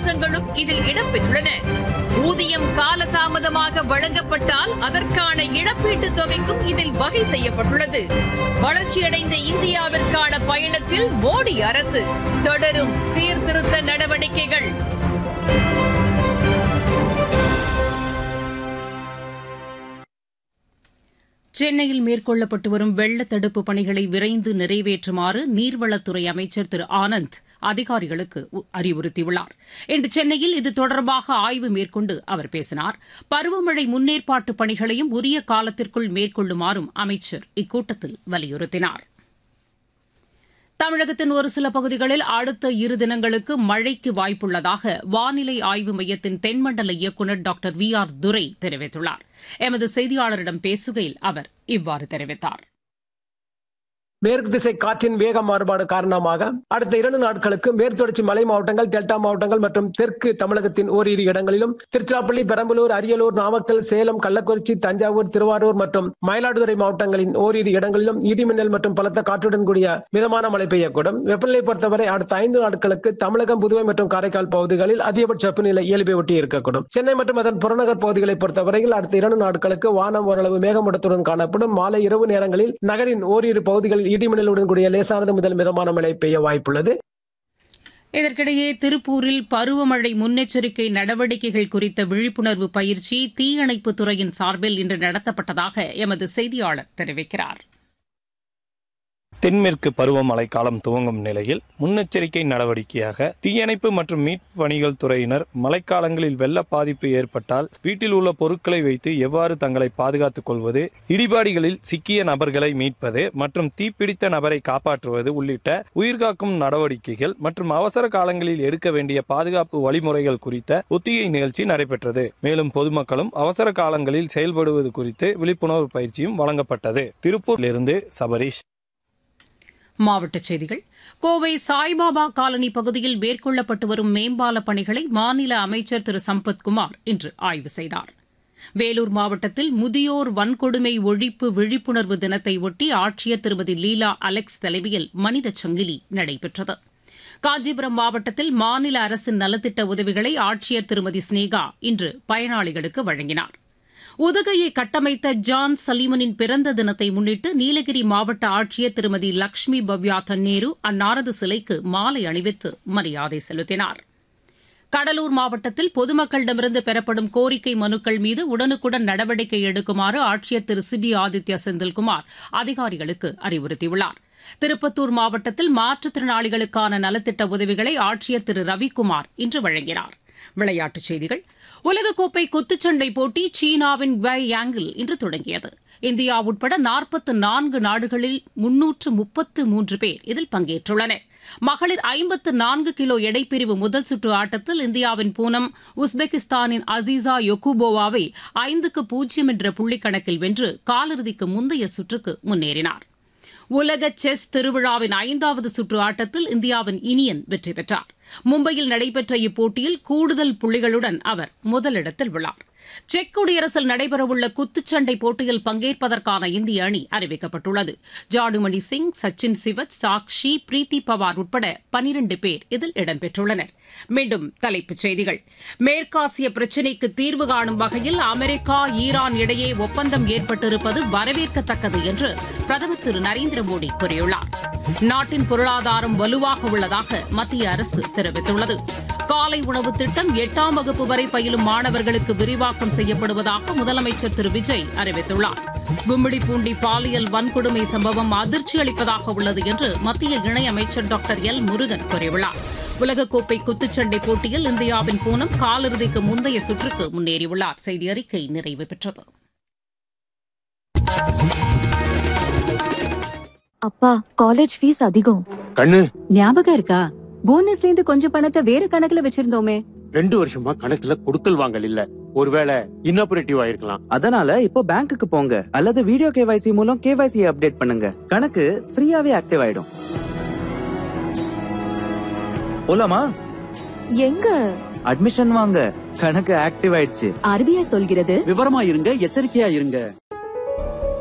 அம்சங்களும் இதில் இடம்பெற்றுள்ளன ஊதியம் காலதாமதமாக வழங்கப்பட்டால் அதற்கான இழப்பீட்டுத் தொகைக்கும் இதில் வகை செய்யப்பட்டுள்ளது வளர்ச்சியடைந்த இந்தியாவிற்கான பயணத்தில் மோடி அரசு தொடரும் சீர்திருத்த நடவடிக்கைகள் சென்னையில் மேற்கொள்ளப்பட்டு வரும் வெள்ள தடுப்பு பணிகளை விரைந்து நிறைவேற்றுமாறு நீர்வளத்துறை அமைச்சர் திரு ஆனந்த் அதிகாரிகளுக்கு அறிவுறுத்தியுள்ளார் இன்று சென்னையில் இது தொடர்பாக ஆய்வு மேற்கொண்டு அவர் பேசினார் பருவமழை முன்னேற்பாட்டு பணிகளையும் உரிய காலத்திற்குள் மேற்கொள்ளுமாறும் அமைச்சர் இக்கூட்டத்தில் வலியுறுத்தினார் தமிழகத்தின் ஒரு சில பகுதிகளில் அடுத்த இரு தினங்களுக்கு மழைக்கு வாய்ப்புள்ளதாக வானிலை ஆய்வு மையத்தின் தென்மண்டல இயக்குநர் டாக்டர் வி ஆர் துரை தெரிவித்துள்ளார் எமது செய்தியாளரிடம் பேசுகையில் அவர் இவ்வாறு தெரிவித்தார் மேற்கு திசை காற்றின் வேக மாறுபாடு காரணமாக அடுத்த இரண்டு நாட்களுக்கு மேற்தொடர்ச்சி மலை மாவட்டங்கள் டெல்டா மாவட்டங்கள் மற்றும் தெற்கு தமிழகத்தின் ஓரிரு இடங்களிலும் திருச்சிராப்பள்ளி பெரம்பலூர் அரியலூர் நாமக்கல் சேலம் கள்ளக்குறிச்சி தஞ்சாவூர் திருவாரூர் மற்றும் மயிலாடுதுறை மாவட்டங்களின் ஓரிரு இடங்களிலும் இடிமின்னல் மற்றும் பலத்த காற்றுடன் கூடிய மிதமான மழை பெய்யக்கூடும் வெப்பநிலை பொறுத்தவரை அடுத்த ஐந்து நாட்களுக்கு தமிழகம் புதுவை மற்றும் காரைக்கால் பகுதிகளில் அதிகபட்ச வெப்பநிலை இயல்பை ஒட்டி இருக்கக்கூடும் சென்னை மற்றும் அதன் புறநகர் பகுதிகளை பொறுத்தவரையில் அடுத்த இரண்டு நாட்களுக்கு வானம் ஓரளவு மேகமூட்டத்துடன் காணப்படும் மாலை இரவு நேரங்களில் நகரின் ஓரிரு பகுதிகளில் இடிமின்னலுடன் கூடிய லேசானது முதல் மிதமான மழை பெய்ய வாய்ப்புள்ளது இதற்கிடையே திருப்பூரில் பருவமழை முன்னெச்சரிக்கை நடவடிக்கைகள் குறித்த விழிப்புணர்வு பயிற்சி தீயணைப்புத் துறையின் சார்பில் இன்று நடத்தப்பட்டதாக எமது செய்தியாளர் தெரிவிக்கிறார் தென்மேற்கு பருவமழை காலம் துவங்கும் நிலையில் முன்னெச்சரிக்கை நடவடிக்கையாக தீயணைப்பு மற்றும் மீட்பு பணிகள் துறையினர் மழைக்காலங்களில் வெள்ள பாதிப்பு ஏற்பட்டால் வீட்டில் உள்ள பொருட்களை வைத்து எவ்வாறு தங்களை பாதுகாத்துக் கொள்வது இடிபாடுகளில் சிக்கிய நபர்களை மீட்பது மற்றும் தீப்பிடித்த நபரை காப்பாற்றுவது உள்ளிட்ட உயிர்காக்கும் நடவடிக்கைகள் மற்றும் அவசர காலங்களில் எடுக்க வேண்டிய பாதுகாப்பு வழிமுறைகள் குறித்த ஒத்திகை நிகழ்ச்சி நடைபெற்றது மேலும் பொதுமக்களும் அவசர காலங்களில் செயல்படுவது குறித்து விழிப்புணர்வு பயிற்சியும் வழங்கப்பட்டது திருப்பூரிலிருந்து சபரீஷ் மாவட்டச் செய்திகள் கோவை சாய்பாபா காலனி பகுதியில் மேற்கொள்ளப்பட்டு வரும் மேம்பால பணிகளை மாநில அமைச்சர் திரு சம்பத்குமார் இன்று ஆய்வு செய்தார் வேலூர் மாவட்டத்தில் முதியோர் வன்கொடுமை ஒழிப்பு விழிப்புணர்வு தினத்தை ஒட்டி ஆட்சியர் திருமதி லீலா அலெக்ஸ் தலைமையில் மனித சங்கிலி நடைபெற்றது காஞ்சிபுரம் மாவட்டத்தில் மாநில அரசின் நலத்திட்ட உதவிகளை ஆட்சியர் திருமதி ஸ்னேகா இன்று பயனாளிகளுக்கு வழங்கினார் உதகையை கட்டமைத்த ஜான் சலீமனின் பிறந்த தினத்தை முன்னிட்டு நீலகிரி மாவட்ட ஆட்சியர் திருமதி லக்ஷ்மி பவ்யா தன்னேரு அன்னாரது சிலைக்கு மாலை அணிவித்து மரியாதை செலுத்தினார் கடலூர் மாவட்டத்தில் பொதுமக்களிடமிருந்து பெறப்படும் கோரிக்கை மனுக்கள் மீது உடனுக்குடன் நடவடிக்கை எடுக்குமாறு ஆட்சியர் திரு சிபி ஆதித்யா செந்தில்குமார் அதிகாரிகளுக்கு அறிவுறுத்தியுள்ளார் திருப்பத்தூர் மாவட்டத்தில் மாற்றுத்திறனாளிகளுக்கான நலத்திட்ட உதவிகளை ஆட்சியர் திரு ரவிக்குமார் இன்று வழங்கினார் விளையாட்டுச் செய்திகள் உலகக்கோப்பை குத்துச்சண்டை போட்டி சீனாவின் குவை யாங்கில் இன்று தொடங்கியது இந்தியா உட்பட நாற்பத்து நான்கு நாடுகளில் முன்னூற்று முப்பத்து மூன்று பேர் இதில் பங்கேற்றுள்ளனர் மகளிர் ஐம்பத்து நான்கு கிலோ எடைப்பிரிவு முதல் சுற்று ஆட்டத்தில் இந்தியாவின் பூனம் உஸ்பெகிஸ்தானின் அசீசா யொகுபோவாவை ஐந்துக்கு பூஜ்ஜியம் என்ற புள்ளிக்கணக்கில் வென்று காலிறுதிக்கு முந்தைய சுற்றுக்கு முன்னேறினார் உலக செஸ் திருவிழாவின் ஐந்தாவது சுற்று ஆட்டத்தில் இந்தியாவின் இனியன் வெற்றி பெற்றார் மும்பையில் நடைபெற்ற இப்போட்டியில் கூடுதல் புள்ளிகளுடன் அவர் முதலிடத்தில் உள்ளார் செக் குடியரசில் நடைபெறவுள்ள குத்துச்சண்டை போட்டியில் பங்கேற்பதற்கான இந்திய அணி அறிவிக்கப்பட்டுள்ளது ஜாடுமணி சிங் சச்சின் சிவச் சாக்ஷி பிரீத்தி பவார் உட்பட பனிரண்டு பேர் இதில் இடம்பெற்றுள்ளனர் மீண்டும் தலைப்புச் செய்திகள் மேற்காசிய பிரச்சினைக்கு தீர்வு காணும் வகையில் அமெரிக்கா ஈரான் இடையே ஒப்பந்தம் ஏற்பட்டிருப்பது வரவேற்கத்தக்கது என்று பிரதமர் திரு நரேந்திர மோடி கூறியுள்ளார் நாட்டின் பொருளாதாரம் வலுவாக உள்ளதாக மத்திய அரசு தெரிவித்துள்ளது காலை உணவு திட்டம் எட்டாம் வகுப்பு வரை பயிலும் மாணவர்களுக்கு விரிவாக்கம் செய்யப்படுவதாக முதலமைச்சர் திரு விஜய் அறிவித்துள்ளார் கும்மிடிப்பூண்டி பாலியல் வன்கொடுமை சம்பவம் அதிர்ச்சி அளிப்பதாக உள்ளது என்று மத்திய இணையமைச்சர் டாக்டர் எல் முருகன் கூறியுள்ளார் உலகக்கோப்பை குத்துச்சண்டை போட்டியில் இந்தியாவின் பூனம் காலிறுதிக்கு முந்தைய சுற்றுக்கு முன்னேறியுள்ளார் செய்தி அறிக்கை நிறைவு பெற்றது அப்பா காலேஜ் ஃபீஸ் அதிகம் கண்ணு ஞாபகம் இருக்கா போனஸ்ல இருந்து கொஞ்சம் பணத்தை வேற கணக்குல வச்சிருந்தோமே ரெண்டு வருஷமா கணக்குல கொடுக்கல் வாங்கல் இல்ல ஒருவேளை இன்னாபரேட்டிவ் ஆயிருக்கலாம் அதனால இப்போ பேங்க்குக்கு போங்க அல்லது வீடியோ கேவைசி மூலம் கேவைசி அப்டேட் பண்ணுங்க கணக்கு ஃப்ரீயாவே ஆக்டிவ் ஆயிடும் போலாமா எங்க அட்மிஷன் வாங்க கணக்கு ஆக்டிவ் ஆயிடுச்சு ஆர்பிஐ சொல்கிறது விவரமா இருங்க எச்சரிக்கையா இருங்க